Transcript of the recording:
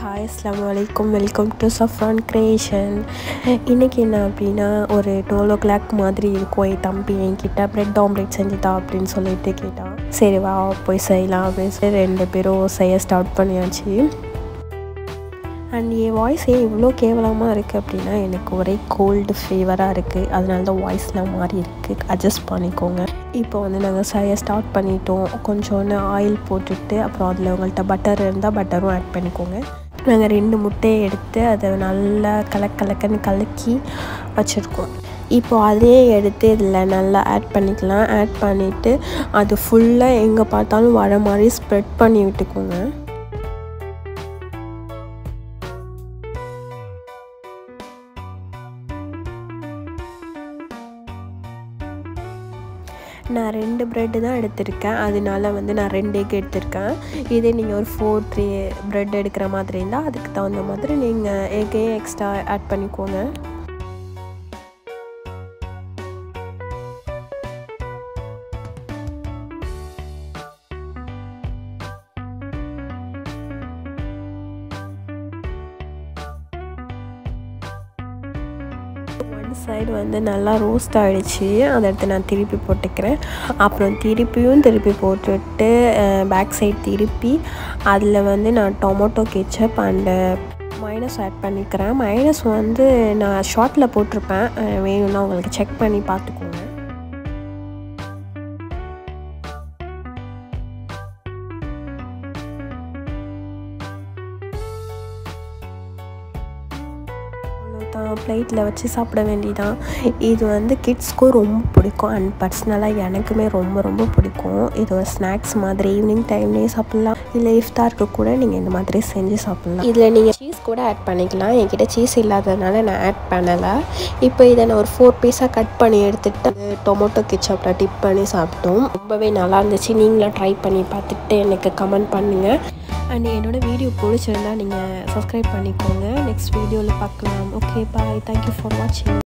hi அஸ்லாம் வலைக்கம் welcome to சஃப்ரான் creation இன்றைக்கி என்ன அப்படின்னா ஒரு டுவெல் ஓ கிளாக் மாதிரி இருக்கும் என் தம்பி என்கிட்ட ப்ரெட் ஆம்லேட் செஞ்சுதா அப்படின்னு சொல்லிட்டு கேட்டான் சரி வா போய் செய்யலாம் அப்படின்னு சொல்லி ரெண்டு பேரும் செய்ய ஸ்டார்ட் பண்ணியாச்சு அண்ட் என் வாய்ஸ் ஏன் இவ்வளோ கேவலமாக இருக்குது அப்படின்னா எனக்கு ஒரே கோல்டு ஃபீவராக இருக்குது அதனால தான் வாய்ஸ்லாம் மாறி இருக்குது அட்ஜஸ்ட் பண்ணிக்கோங்க இப்போ வந்து நாங்கள் செய்ய ஸ்டார்ட் பண்ணிட்டோம் கொஞ்சோன்னு ஆயில் போட்டுட்டு அப்புறம் அதில் உங்கள்கிட்ட பட்டர் இருந்தால் பட்டரும் ஆட் பண்ணிக்கோங்க நாங்கள் ரெண்டு முட்டையை எடுத்து அதை நல்லா கலக் கலக்கன்னு கலக்கி வச்சுருக்கோம் இப்போ அதே எடுத்து இதில் நல்லா ஆட் பண்ணிக்கலாம் ஆட் பண்ணிவிட்டு அது ஃபுல்லாக எங்கே பார்த்தாலும் வர மாதிரி ஸ்ப்ரெட் பண்ணி விட்டுக்கோங்க நான் ரெண்டு ப்ரெட்டு தான் எடுத்திருக்கேன் அதனால வந்து நான் ரெண்டு எக் எடுத்திருக்கேன் இதே நீங்கள் ஒரு ஃபோர் த்ரீ ப்ரெட் எடுக்கிற மாதிரி இருந்தால் அதுக்கு தகுந்த மாதிரி நீங்கள் எக்கையும் எக்ஸ்ட்ரா ஆட் பண்ணிக்கோங்க ஒன் சைடு வந்து நல்லா ரோஸ்ட் ஆகிடுச்சு அதை எடுத்து நான் திருப்பி போட்டுக்கிறேன் அப்புறம் திருப்பியும் திருப்பி போட்டுட்டு பேக் சைடு திருப்பி அதில் வந்து நான் tomato ketchup and mayonnaise add பண்ணிக்கிறேன் மைனஸ் வந்து நான் ஷார்ட்டில் போட்டிருப்பேன் வேணும்னா உங்களுக்கு செக் பண்ணி பார்த்துக்கோங்க தான் பிளேட்டில் வச்சு சாப்பிட வேண்டியதான் இது வந்து கிட்ஸ்க்கும் ரொம்ப பிடிக்கும் அண்ட் பர்சனலாக எனக்குமே ரொம்ப ரொம்ப பிடிக்கும் இது ஒரு ஸ்நாக்ஸ் மாதிரி ஈவினிங் டைம்லேயே சாப்பிட்லாம் இல்லை இஃப்தாருக்கு கூட நீங்கள் இந்த மாதிரி செஞ்சு சாப்பிட்லாம் இதில் நீங்கள் சீஸ் கூட ஆட் பண்ணிக்கலாம் என்கிட்ட சீஸ் இல்லாததுனால நான் ஆட் பண்ணலை இப்போ இதை நான் ஒரு ஃபோர் பீஸாக கட் பண்ணி எடுத்துகிட்டு டொமேட்டோ கிச்சப்பில் டிப் பண்ணி சாப்பிட்டோம் ரொம்பவே நல்லா இருந்துச்சு நீங்களும் ட்ரை பண்ணி பார்த்துட்டு எனக்கு கமெண்ட் பண்ணுங்கள் அண்ட் என்னோடய வீடியோ பிடிச்சிருந்தா நீங்கள் சப்ஸ்கிரைப் பண்ணிக்கோங்க நெக்ஸ்ட் வீடியோவில் பார்க்கலாம் ஓகே பாய் தேங்க்யூ ஃபார் வாட்சிங்